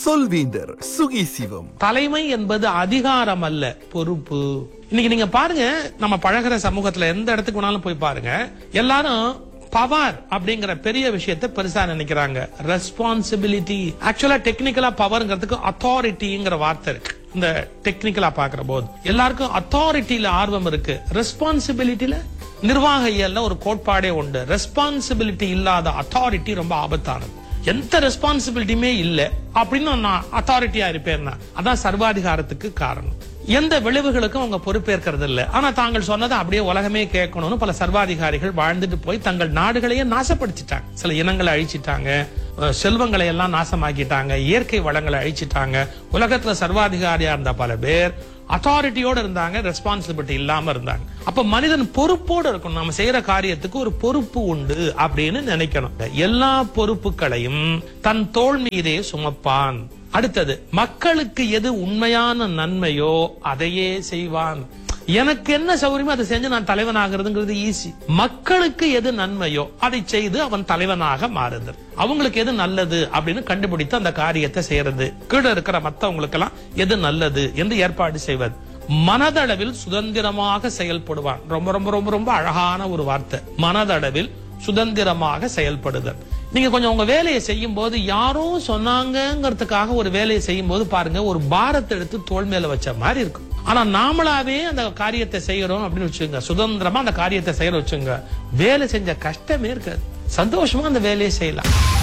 சொல்வீந்தர் சுகி சிவம் தலைமை என்பது அதிகாரம் அல்ல பொறுப்பு இன்னைக்கு நீங்க பாருங்க நம்ம பழகுற சமூகத்துல எந்த இடத்துக்கு வேணாலும் போய் பாருங்க எல்லாரும் பவர் அப்படிங்கிற பெரிய விஷயத்தை பெருசா நினைக்கிறாங்க ரெஸ்பான்சிபிலிட்டி ஆக்சுவலா டெக்னிக்கலா பவர்ங்கிறதுக்கு அத்தாரிட்டிங்கிற வார்த்தை இருக்கு இந்த டெக்னிக்கலா பாக்குற போது எல்லாருக்கும் அத்தாரிட்டியில ஆர்வம் இருக்கு ரெஸ்பான்சிபிலிட்டியில நிர்வாக இயல்ல ஒரு கோட்பாடே உண்டு ரெஸ்பான்சிபிலிட்டி இல்லாத அத்தாரிட்டி ரொம்ப ஆபத்தானது எந்த ரெஸ்பான்சிபிலிட்டியுமே இல்ல அப்படின்னு நான் அத்தாரிட்டியா இருப்பேன்னா அதான் சர்வாதிகாரத்துக்கு காரணம் எந்த விளைவுகளுக்கும் அவங்க பொறுப்பேற்கிறது இல்ல ஆனா தாங்கள் சொன்னதை அப்படியே உலகமே கேட்கணும்னு பல சர்வாதிகாரிகள் வாழ்ந்துட்டு போய் தங்கள் நாடுகளையே நாசப்படுத்திட்டாங்க சில இனங்களை அழிச்சிட்டாங்க அஹ் செல்வங்களை எல்லாம் நாசமாக்கிட்டாங்க இயற்கை வளங்களை அழிச்சிட்டாங்க உலகத்துல சர்வாதிகாரியா இருந்த பல பேர் அத்தாரிட்டியோட இருந்தாங்க ரெஸ்பான்சிபிலிட்டி இல்லாம இருந்தாங்க அப்ப மனிதன் பொறுப்போடு இருக்கணும் நம்ம செய்யற காரியத்துக்கு ஒரு பொறுப்பு உண்டு அப்படின்னு நினைக்கணும் எல்லா பொறுப்புகளையும் தன் தோள் மீதே சுமப்பான் அடுத்தது மக்களுக்கு எது உண்மையான நன்மையோ அதையே செய்வான் எனக்கு என்ன சௌகரியமோ அதை செஞ்சு நான் தலைவனாகிறதுங்கிறது ஈஸி மக்களுக்கு எது நன்மையோ அதை செய்து அவன் தலைவனாக மாறுதல் அவங்களுக்கு எது நல்லது அப்படின்னு கண்டுபிடித்து அந்த காரியத்தை செய்யறது கீழே இருக்கிற மத்தவங்களுக்கு எல்லாம் எது நல்லது என்று ஏற்பாடு செய்வது மனதளவில் சுதந்திரமாக செயல்படுவான் ரொம்ப ரொம்ப ரொம்ப ரொம்ப அழகான ஒரு வார்த்தை மனதளவில் சுதந்திரமாக செயல்படுதல் நீங்க கொஞ்சம் உங்க வேலையை செய்யும் போது யாரோ சொன்னாங்கங்கிறதுக்காக ஒரு வேலையை செய்யும் போது பாருங்க ஒரு பாரத்தை எடுத்து தோள் மேல வச்ச மாதிரி இருக்கும் ஆனா நாமளாவே அந்த காரியத்தை செய்யறோம் அப்படின்னு வச்சுங்க சுதந்திரமா அந்த காரியத்தை செய்யற வச்சுங்க வேலை செஞ்ச கஷ்டமே இருக்காது சந்தோஷமா அந்த வேலையை செய்யலாம்